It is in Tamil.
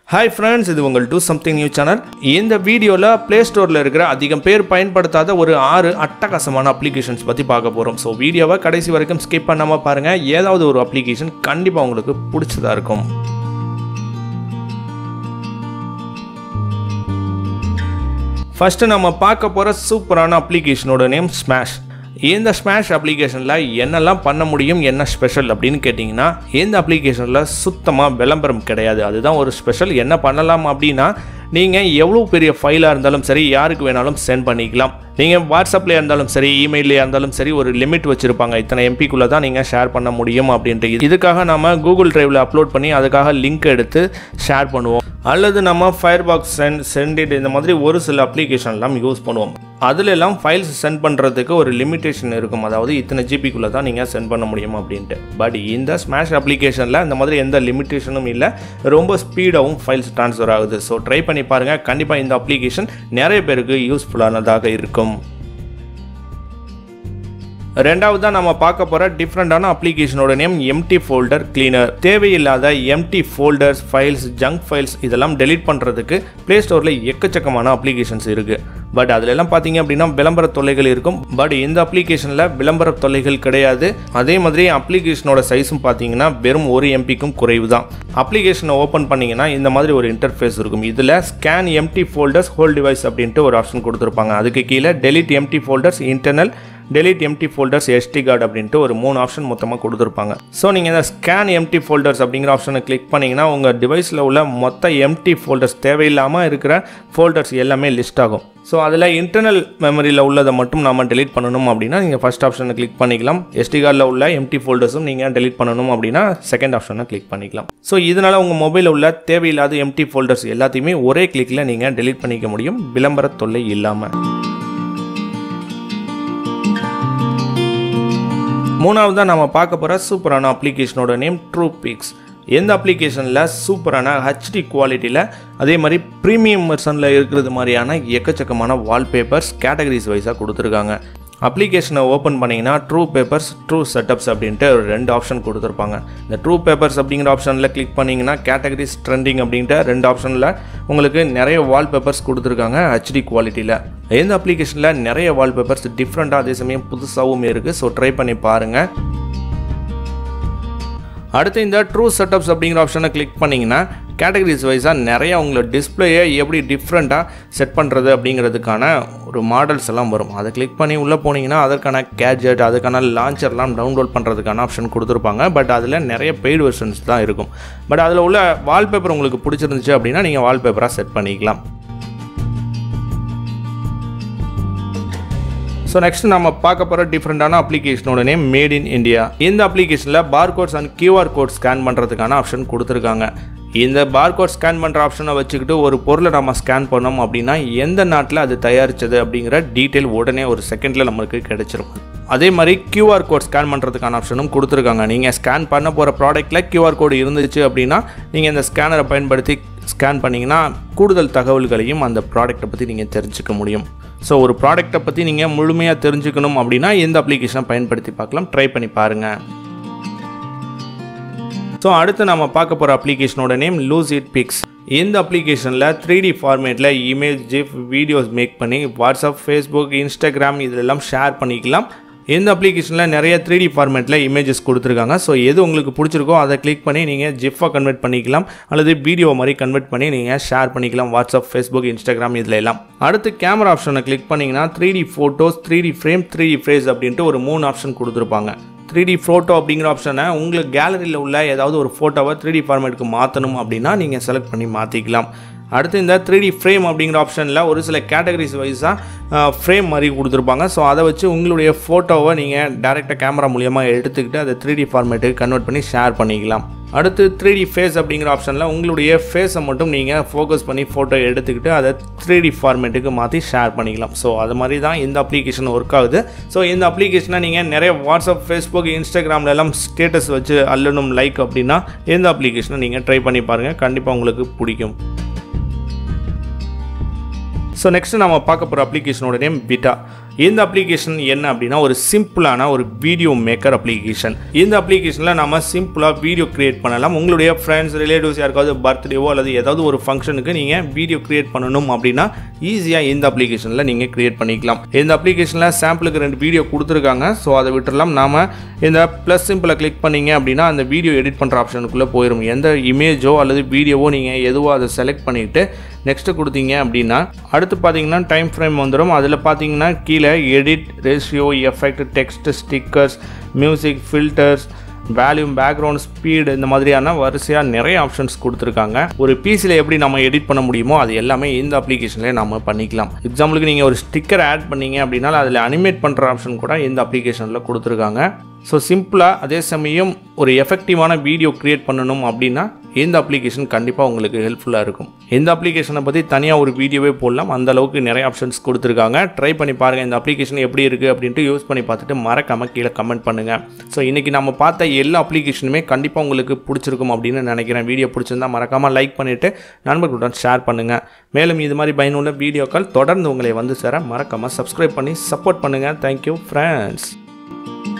ஹாய் ஃப்ரெண்ட்ஸ் இது உங்கள் டூ சம்திங் நியூ சேனல் இந்த வீடியோவில் ப்ளே ஸ்டோரில் இருக்கிற அதிகம் பேர் பயன்படுத்தாத ஒரு ஆறு அட்டகாசமான அப்ளிகேஷன்ஸ் பற்றி பார்க்க போகிறோம் ஸோ வீடியோவை கடைசி வரைக்கும் ஸ்கிப் பண்ணாமல் பாருங்கள் ஏதாவது ஒரு அப்ளிகேஷன் கண்டிப்பாக உங்களுக்கு பிடிச்சதா இருக்கும் ஃபஸ்ட்டு நம்ம பார்க்க போகிற சூப்பரான அப்ளிகேஷனோட நேம் ஸ்மாஷ் இந்த ஸ்மாஷ் அப்ளிகேஷனில் என்னெல்லாம் பண்ண முடியும் என்ன ஸ்பெஷல் அப்படின்னு கேட்டிங்கன்னா இந்த அப்ளிகேஷனில் சுத்தமாக விளம்பரம் கிடையாது அதுதான் ஒரு ஸ்பெஷல் என்ன பண்ணலாம் அப்படின்னா நீங்கள் எவ்வளோ பெரிய ஃபைலாக இருந்தாலும் சரி யாருக்கு வேணாலும் சென்ட் பண்ணிக்கலாம் நீங்கள் வாட்ஸ்அப்லேயே இருந்தாலும் சரி இமெயிலே இருந்தாலும் சரி ஒரு லிமிட் வச்சுருப்பாங்க இத்தனை எம்பிக்குள்ளே தான் நீங்கள் ஷேர் பண்ண முடியும் அப்படின்ட்டு இதுக்காக நம்ம கூகுள் டிரைவில் அப்லோட் பண்ணி அதுக்காக லிங்க் எடுத்து ஷேர் பண்ணுவோம் அல்லது நம்ம ஃபயர் பாக்ஸ் சென்ட் சென்டிட் இந்த மாதிரி ஒரு சில அப்ளிகேஷன்லாம் யூஸ் பண்ணுவோம் அதுல எல்லாம் ஃபைல்ஸ் சென்ட் பண்ணுறதுக்கு ஒரு லிமிட்டேஷன் இருக்கும் அதாவது இத்தனை ஜிபிக்குள்ளே தான் நீங்கள் சென்ட் பண்ண முடியும் அப்படின்ட்டு பட் இந்த ஸ்மாஷ் அப்ளிகேஷனில் இந்த மாதிரி எந்த லிமிட்டேஷனும் இல்லை ரொம்ப ஸ்பீடாகவும் ஃபைல்ஸ் ட்ரான்ஸ்ஃபர் ஆகுது ஸோ ட்ரை பண்ணி பாருங்கள் கண்டிப்பாக இந்த அப்ளிகேஷன் நிறைய பேருக்கு யூஸ்ஃபுல்லானதாக இருக்கும் ரெண்டாவதாக நம்ம பார்க்க போகிற டிஃப்ரெண்டான அப்ளிகேஷனோட நேம் எம்டி ஃபோல்டர் கிளீனர் தேவையில்லாத empty folders files junk files இதெல்லாம் டெலீட் பண்ணுறதுக்கு ப்ளே ஸ்டோரில் எக்கச்சக்கமான அப்ளிகேஷன்ஸ் இருக்குது பட் அதுல எல்லாம் பார்த்தீங்க அப்படின்னா விளம்பர தொல்லைகள் இருக்கும் பட் இந்த அப்ளிகேஷனில் விளம்பர தொல்லைகள் கிடையாது அதே மாதிரி அப்ளிகேஷனோட சைஸும் பார்த்தீங்கன்னா வெறும் ஒரு எம்பிக்கும் குறைவு தான் அப்ளிகேஷனை ஓப்பன் பண்ணீங்கன்னா இந்த மாதிரி ஒரு இன்டர்ஃபேஸ் இருக்கும் இதில் scan empty folders whole device அப்படின்ட்டு ஒரு ஆப்ஷன் கொடுத்துருப்பாங்க அதுக்கு கீழே delete empty folders internal delete empty folders SD card அப்படின்ட்டு ஒரு மூணு ஆப்ஷன் மொத்தமாக கொடுத்துருப்பாங்க ஸோ நீங்கள் இந்த ஸ்கேன் எம்டி ஃபோல்டர்ஸ் அப்படிங்கிற ஆப்ஷனை கிளிக் பண்ணிங்கன்னா உங்கள் டிவைஸில் உள்ள மொத்த எம்டி ஃபோல்டர்ஸ் தேவையில்லாமல் இருக்கிற ஃபோல்டர்ஸ் எல்லாமே லிஸ்ட் ஆகும் ஸோ அதில் இன்டர்னல் மெமரியில் உள்ளதை மட்டும் நம்ம டெலிட் பண்ணணும் அப்படின்னா நீங்கள் ஃபஸ்ட் ஆப்ஷனை கிளிக் பண்ணிக்கலாம் எஸ்டி கார்டில் உள்ள எம்டி ஃபோல்டர்ஸும் நீங்கள் டெலிட் பண்ணணும் அப்படின்னா செகண்ட் ஆப்ஷனை கிளிக் பண்ணிக்கலாம் ஸோ இதனால் உங்கள் மொபைலில் உள்ள தேவையில்லாத எம்டி ஃபோல்டர்ஸ் எல்லாத்தையுமே ஒரே கிளிக்கில் நீங்கள் டெலிட் பண்ணிக்க முடியும் விளம்பர தொல்லை இல்லாமல் மூணாவதாக நம்ம பார்க்க போகிற சூப்பரான அப்ளிகேஷனோட நேம் ட்ரூ பிக்ஸ் எந்த அப்ளிகேஷனில் சூப்பரான ஹெச்டி குவாலிட்டியில் அதே மாதிரி ப்ரீமியம் வெர்ஷனில் இருக்கிறது மாதிரியான எக்கச்சக்கமான வால்பேப்பர்ஸ் கேட்டகரிஸ் வைஸாக கொடுத்துருக்காங்க அப்ளிகேஷனை ஓப்பன் பண்ணிங்கன்னா ட்ரூ பேப்பர்ஸ் ட்ரூ செட்டப்ஸ் அப்படின்ட்டு ஒரு ரெண்டு ஆப்ஷன் கொடுத்துருப்பாங்க இந்த ட்ரூ பேப்பர்ஸ் அப்படிங்கிற ஆப்ஷனில் கிளிக் பண்ணிங்கன்னா கேட்டகரிஸ் ட்ரெண்டிங் அப்படின்ட்டு ரெண்டு ஆப்ஷனில் உங்களுக்கு நிறைய வால்பேப்பர்ஸ் கொடுத்துருக்காங்க ஹெச்டி குவாலிட்டியில் இந்த அப்ளிகேஷனில் நிறைய வால்பேப்பர்ஸ் டிஃப்ரெண்ட்டாக அதே சமயம் புதுசாகவும் இருக்குது ஸோ ட்ரை பண்ணி பாருங்கள் அடுத்து இந்த ட்ரூ செட்டப்ஸ் அப்படிங்கிற ஆப்ஷனை கிளிக் பண்ணிங்கன்னா கேட்டகரிஸ் வைஸாக நிறைய உங்களோட டிஸ்பிளேயை எப்படி டிஃப்ரெண்ட்டாக செட் பண்ணுறது அப்படிங்கிறதுக்கான ஒரு மாடல்ஸ் எல்லாம் வரும் அதை கிளிக் பண்ணி உள்ளே போனீங்கன்னா அதற்கான கேஜெட் அதுக்கான லான்ச்சர்லாம் டவுன்லோட் பண்ணுறதுக்கான ஆப்ஷன் கொடுத்துருப்பாங்க பட் அதில் நிறைய பெய்டு வெர்ஷன்ஸ் தான் இருக்கும் பட் அதில் உள்ள வால்பேப்பர் உங்களுக்கு பிடிச்சிருந்துச்சு அப்படின்னா நீங்கள் வால்பேப்பராக செட் பண்ணிக்கலாம் ஸோ நெக்ஸ்ட் நம்ம பார்க்க போகிற டிஃப்ரெண்டான அப்ளிகேஷனோட நேம் மேட் இன் இந்தியா இந்த அப்ளிகேஷனில் barcodes and QR code scan பண்ணுறதுக்கான ஆப்ஷன் கொடுத்துருக்காங்க இந்த பார்கோட் ஸ்கேன் பண்ணுற ஆப்ஷனை வச்சுக்கிட்டு ஒரு பொருளை நம்ம ஸ்கேன் பண்ணோம் அப்படின்னா எந்த நாட்டில் அது தயாரித்தது அப்படிங்கிற டீட்டெயில் உடனே ஒரு செகண்டில் நம்மளுக்கு கிடைச்சிரும் அதே மாதிரி கியூஆர் கோட் ஸ்கேன் பண்ணுறதுக்கான ஆப்ஷனும் கொடுத்துருக்காங்க நீங்கள் ஸ்கேன் பண்ண போகிற ப்ராடக்ட்டில் கியூஆர் கோடு இருந்துச்சு அப்படின்னா நீங்கள் இந்த ஸ்கேனரை பயன்படுத்தி ஸ்கேன் பண்ணிங்கன்னா கூடுதல் தகவல்களையும் அந்த ப்ராடக்ட்டை பற்றி நீங்கள் தெரிஞ்சுக்க முடியும் ஸோ ஒரு ப்ராடக்ட்டை பற்றி நீங்கள் முழுமையாக தெரிஞ்சுக்கணும் அப்படின்னா இந்த அப்ளிகேஷனை பயன்படுத்தி பார்க்கலாம் ட்ரை பண்ணி பாருங்கள் ஸோ அடுத்து நம்ம பார்க்க போகிற அப்ளிகேஷனோட நேம் லூஸ் இட் பிக்ஸ் இந்த அப்ளிகேஷனில் த்ரீ டி ஃபார்மேட்டில் இமேஜ் ஜிஃப் வீடியோஸ் மேக் பண்ணி வாட்ஸ்அப் ஃபேஸ்புக் இன்ஸ்டாகிராம் இதெல்லாம் ஷேர் பண்ணிக்கலாம் இந்த அப்ளிகேஷனில் நிறைய த்ரீ டி ஃபார்மேட்டில் இமேஜஸ் கொடுத்துருக்காங்க ஸோ எது உங்களுக்கு பிடிச்சிருக்கோ அதை கிளிக் பண்ணி நீங்கள் ஜிஃபாக கன்வெர்ட் பண்ணிக்கலாம் அல்லது வீடியோ மாதிரி கன்வெர்ட் பண்ணி நீங்கள் ஷேர் பண்ணிக்கலாம் வாட்ஸ்அப் ஃபேஸ்புக் இன்ஸ்டாகிராம் இதில் எல்லாம் அடுத்து கேமரா ஆப்ஷனை கிளிக் பண்ணிங்கன்னா three D photos three D frame three D phrase அப்படின்ட்டு ஒரு மூணு ஆப்ஷன் கொடுத்துருப்பாங்க த்ரீ டி ஃபோட்டோ அப்படிங்கிற ஆப்ஷனை உங்களுக்கு கேலரியில் உள்ள ஏதாவது ஒரு ஃபோட்டோவை த்ரீ டி ஃபார்மேட்டுக்கு மாற்றணும் அப்படின்னா நீங்கள் செலக்ட் பண்ணி மாற்றிக்கலாம் அடுத்து இந்த த்ரீ டி ஃப்ரேம் அப்படிங்கிற ஆப்ஷனில் ஒரு சில கேட்டகரிஸ் வைஸாக ஃப்ரேம் மாதிரி கொடுத்துருப்பாங்க ஸோ அதை வச்சு உங்களுடைய ஃபோட்டோவை நீங்கள் டேரெக்டாக கேமரா மூலியமாக எடுத்துக்கிட்டு அதை த்ரீ டி ஃபார்மேட்டுக்கு கன்வெர்ட் பண்ணி ஷேர் பண்ணிக்கலாம் அடுத்து த்ரீ டி ஃபேஸ் அப்படிங்கிற ஆப்ஷனில் உங்களுடைய ஃபேஸை மட்டும் நீங்கள் ஃபோக்கஸ் பண்ணி ஃபோட்டோ எடுத்துக்கிட்டு அதை த்ரீ டி ஃபார்மேட்டுக்கு மாற்றி ஷேர் பண்ணிக்கலாம் ஸோ அது மாதிரி தான் இந்த அப்ளிகேஷன் ஒர்க் ஆகுது ஸோ இந்த அப்ளிகேஷனை நீங்கள் நிறைய வாட்ஸ்அப் ஃபேஸ்புக் இன்ஸ்டாகிராம்ல எல்லாம் ஸ்டேட்டஸ் வச்சு அல்லணும் லைக் அப்படின்னா இந்த அப்ளிகேஷனை நீங்கள் ட்ரை பண்ணி பாருங்கள் கண்டிப்பாக உங்களுக்கு பிடிக்கும் ஸோ நெக்ஸ்ட் நம்ம பார்க்க போகிற அப்ளிகேஷனோட நேம் விட்டா இந்த அப்ளிகேஷன் என்ன அப்படின்னா ஒரு சிம்பிளான ஒரு வீடியோ மேக்கர் அப்ளிகேஷன் இந்த அப்ளிகேஷனில் நம்ம சிம்பிளாக வீடியோ கிரியேட் பண்ணலாம் உங்களுடைய ஃப்ரெண்ட்ஸ் ரிலேட்டிவ்ஸ் யாருக்காவது பர்த்டேவோ அல்லது ஏதாவது ஒரு ஃபங்க்ஷனுக்கு நீங்கள் வீடியோ கிரியேட் பண்ணணும் அப்படின்னா ஈஸியாக இந்த அப்ளிகேஷனில் நீங்கள் கிரியேட் பண்ணிக்கலாம் இந்த அப்ளிகேஷனில் சாம்பிளுக்கு ரெண்டு வீடியோ கொடுத்துருக்காங்க ஸோ அதை விட்டுறலாம் நாம் இந்த ப்ளஸ் சிம்பிளை கிளிக் பண்ணீங்க அப்படின்னா அந்த வீடியோ எடிட் பண்ணுற ஆப்ஷனுக்குள்ளே போயிடும் எந்த இமேஜோ அல்லது வீடியோவோ நீங்கள் எதுவோ அதை செலக்ட் பண்ணிவிட்டு நெக்ஸ்ட்டு கொடுத்தீங்க அப்படின்னா அடுத்து பார்த்தீங்கன்னா டைம் ஃப்ரேம் வந்துடும் அதில் பார்த்தீங்கன்னா கீழே edit ratio effect text stickers music filters volume background speed இந்த மாதிரியான வரிசையாக நிறைய ஆப்ஷன்ஸ் கொடுத்துருக்காங்க ஒரு பிசியில் எப்படி நம்ம எடிட் பண்ண முடியுமோ அது எல்லாமே இந்த அப்ளிகேஷன்லேயே நம்ம பண்ணிக்கலாம் எக்ஸாம்பிளுக்கு நீங்கள் ஒரு ஸ்டிக்கர் ஆட் பண்ணீங்க அப்படின்னா அதில் அனிமேட் பண்ணுற ஆப்ஷன் கூட இந்த அப்ளிகேஷனில் கொடுத்துருக்காங்க ஸோ சிம்பிளாக அதே சமயம் ஒரு எஃபெக்டிவான வீடியோ க்ரியேட் பண்ணணும் அப்படின்னா இந்த அப்ளிகேஷன் கண்டிப்பாக உங்களுக்கு ஹெல்ப்ஃபுல்லாக இருக்கும் இந்த அப்ளிகேஷனை பற்றி தனியாக ஒரு வீடியோவே போடலாம் அந்த அளவுக்கு நிறைய ஆப்ஷன்ஸ் கொடுத்துருக்காங்க ட்ரை பண்ணி பாருங்கள் இந்த அப்ளிகேஷன் எப்படி இருக்குது அப்படின்ட்டு யூஸ் பண்ணி பார்த்துட்டு மறக்காமல் கீழே கமெண்ட் பண்ணுங்கள் ஸோ இன்றைக்கி நம்ம பார்த்த எல்லா அப்ளிகேஷனுமே கண்டிப்பாக உங்களுக்கு பிடிச்சிருக்கும் அப்படின்னு நினைக்கிறேன் வீடியோ பிடிச்சிருந்தா மறக்காமல் லைக் பண்ணிவிட்டு நண்பர்களுடன் ஷேர் பண்ணுங்கள் மேலும் இது மாதிரி பயனுள்ள வீடியோக்கள் தொடர்ந்து உங்களை வந்து சேர மறக்காமல் சப்ஸ்கிரைப் பண்ணி சப்போர்ட் பண்ணுங்கள் தேங்க்யூ ஃப்ரெண்ட்ஸ்